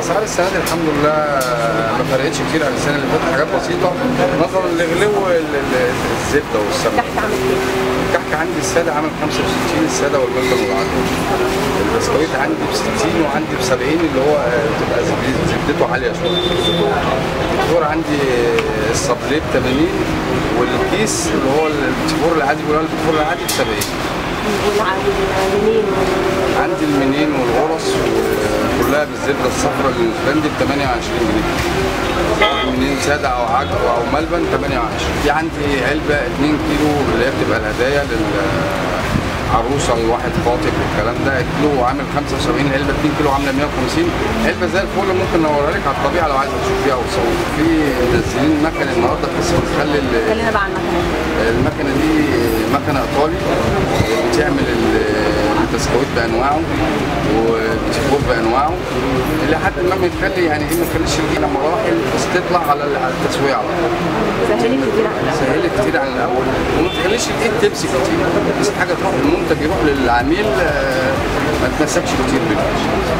اسعار السنه دي الحمد لله ما فرقتش كتير عن السنه اللي فاتت حاجات بسيطه نظرا لغلو ال- ال- الزبده والسمنه تحت عامل كام؟ الكحك عندي الساده عامل 65 الساده والبلبل والعجوه البسكويت عندي ب 60 وعندي ب 70 اللي هو آه، بتبقى زب- زبدته عاليه شويه الفطور عندي الصابليه ب 80 والكيس اللي هو الفطور العادي بيقولوا عليه الفطور العادي ب 70 والع- والمنين عندي المنين والغرس كلها بالزبده الصفراء البندي ب 28 جنيه منين ساده او عجب او ملبن 28 في عندي علبه 2 كيلو اللي هي بتبقى الهدايا للعروسه الواحد خاطب والكلام ده كيلو عامل 75 علبه 2 كيلو عامله 150 علبه زي الفل ممكن نوريها لك على الطبيعه لو عايزه تشوفيها او تصور في منزلين مكنه النهارده بس بتخلي ال- خلينا بقى عن المكنه المكنه دي مكنه ايطالي بتعمل ال- البسكويت بانواعه والبيتيفور بانواعه الى حد ما بتخلي يعني ايه ما تخليش الجيله مراحل بس تطلع على ال- على التسويه على طول سهلت كتير عن الأول. سهلت كتير عن الاول وما تخليش الايد تمسك كتير بس حاجه تروح المنتج يروح للعميل آه، ما تمسكش كتير بالفيش